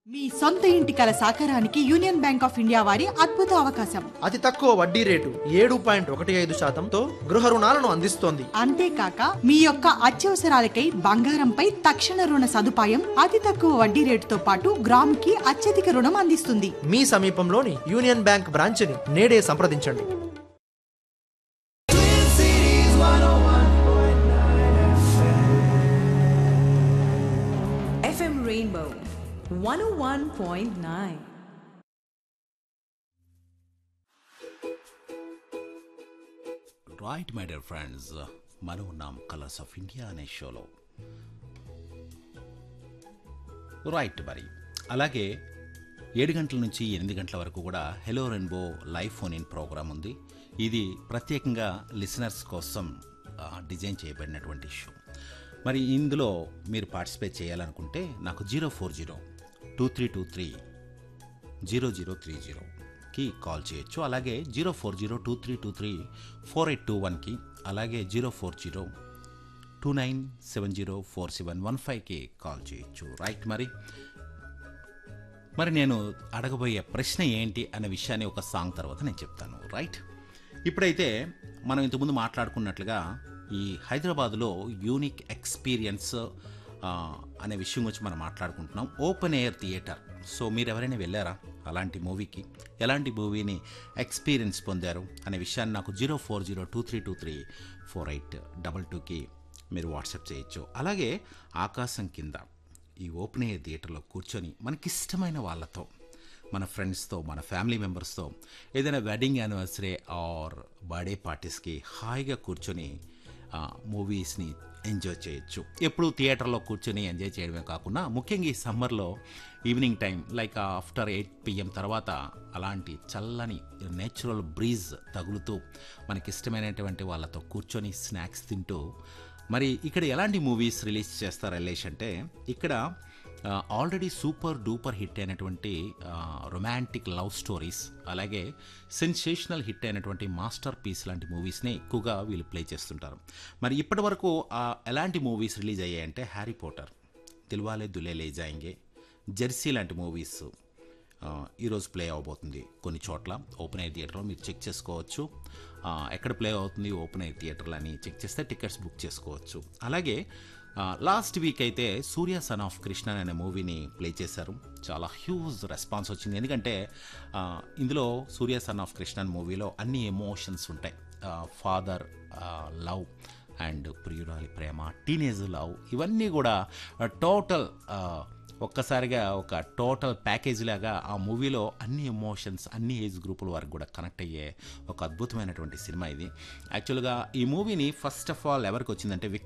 మీ సొంత ఇంటి కల సాకారానికి యూనియన్ బ్యాంక్ ఆఫ్ ఇండియా వారి అద్భుత అవకాశం అతి తక్కువ వడ్డీ రేటు ఏడు పాయింట్ ఒకటి ఐదు శాతంతో గృహ రుణాలను అందిస్తోంది అంతేకాక మీ యొక్క అత్యవసరాలకై బంగారంపై తక్షణ రుణ సదుపాయం అతి తక్కువ వడ్డీ రేటుతో పాటు గ్రాముకి అత్యధిక రుణం అందిస్తుంది మీ సమీపంలోని యూనియన్ బ్యాంక్ బ్రాంచ్ని నేడే సంప్రదించండి FM Rainbow 101.9. Right my dear friends మనం ఉన్నాం కలర్స్ ఆఫ్ ఇండియా అనే షోలో రైట్ మరి అలాగే ఏడు గంటల నుంచి ఎనిమిది గంటల వరకు కూడా hello Rainbow live phone in programme ఉంది ఇది ప్రత్యేకంగా లిసనర్స్ కోసం ఆ, డిజైన్ చేయబడినటువంటి షో మరి ఇందులో మీరు పార్టిసిపేట్ చేయాలనుకుంటే నాకు zero four zero two three two three zero zero three జీరోకి కాల్ చేయొచ్చు అలాగే zero four zero two three two three four eight two వన్కి అలాగే zero four zero two nine seven zero four seven one ఫైవ్కి call చేయొచ్చు right మరి మరి నేను అడగబోయే ప్రశ్న ఏంటి అనే విషయాన్ని ఒక సాంగ్ తర్వాత నేను చెప్తాను రైట్ ఇప్పుడైతే మనం ఇంతకుముందు మాట్లాడుకున్నట్లుగా ఈ హైదరాబాద్లో యూనిక్ ఎక్స్పీరియన్స్ ఆ, అనే విషయం గురించి మనం మాట్లాడుకుంటున్నాం ఓపెన్ ఎయిర్ థియేటర్ సో మీరు ఎవరైనా వెళ్ళారా అలాంటి మూవీకి ఎలాంటి మూవీని ఎక్స్పీరియన్స్ పొందారు అనే విషయాన్ని నాకు zero four zero two three two three four eight double టూకి మీరు వాట్సాప్ చేయొచ్చు అలాగే ఆకాశం కింద ఈ ఓపెన్ ఎయిర్ థియేటర్లో కూర్చొని మనకిష్టమైన వాళ్ళతో మన ఫ్రెండ్స్తో మన ఫ్యామిలీ మెంబర్స్తో ఏదైనా వెడ్డింగ్ యానివర్సరీ ఆర్ బర్త్డే పార్టీస్కి హాయిగా కూర్చొని ఆ, మూవీస్ని ఎంజాయ్ చేయొచ్చు ఎప్పుడు థియేటర్లో కూర్చొని ఎంజాయ్ చేయడమే కాకుండా ముఖ్యంగా ఈ సమ్మర్లో evening time like after eight PM తర్వాత అలాంటి చల్లని నేచురల్ బ్రీజ్ తగులుతూ మనకిష్టమైనటువంటి వాళ్ళతో కూర్చొని స్నాక్స్ తింటూ మరి ఇక్కడ ఎలాంటి మూవీస్ రిలీజ్ చేస్తారు రిలేష్ అంటే ఇక్కడ ఆల్రెడీ సూపర్ డూపర్ హిట్ అయినటువంటి రొమాంటిక్ లవ్ స్టోరీస్ అలాగే సెన్సేషనల్ హిట్ అయినటువంటి మాస్టర్ పీస్ లాంటి మూవీస్ని ఎక్కువగా వీళ్ళు ప్లే చేస్తుంటారు మరి ఇప్పటి వరకు ఆ, ఎలాంటి మూవీస్ రిలీజ్ అయ్యాయంటే Harry Potter Dilwale Dulhania Le Jayenge Jersey లాంటి మూవీస్ ఆ, ఈరోజు ప్లే అవబోతుంది కొన్ని చోట్ల ఓపెన్ ఎయిర్ థియేటర్లో మీరు చెక్ చేసుకోవచ్చు ఆ, ఎక్కడ ప్లే అవుతుంది ఓపెన్ ఎయిర్ థియేటర్లు అని చెక్ చేస్తే టికెట్స్ బుక్ చేసుకోవచ్చు అలాగే ఆ, లాస్ట్ వీక్ అయితే సూర్య సన్ ఆఫ్ కృష్ణ అనే మూవీని ప్లే చేశారు చాలా హ్యూజ్ రెస్పాన్స్ వచ్చింది ఎందుకంటే ఆ, ఇందులో సూర్య సన్ ఆఫ్ కృష్ణ మూవీలో అన్ని ఎమోషన్స్ ఉంటాయి ఫాదర్ లవ్ అండ్ ప్రియురాలి ప్రేమ టీనేజ్ లవ్ ఇవన్నీ కూడా టోటల్ ఒక్కసారిగా ఒక టోటల్ ప్యాకేజ్ లాగా ఆ మూవీలో అన్ని ఎమోషన్స్ అన్ని ఏజ్ గ్రూపుల వారికి కూడా కనెక్ట్ అయ్యే ఒక అద్భుతమైనటువంటి సినిమా ఇది యాక్చువల్గా ఈ మూవీని ఫస్ట్ ఆఫ్ ఆల్ ఎవరికి వచ్చిందంటే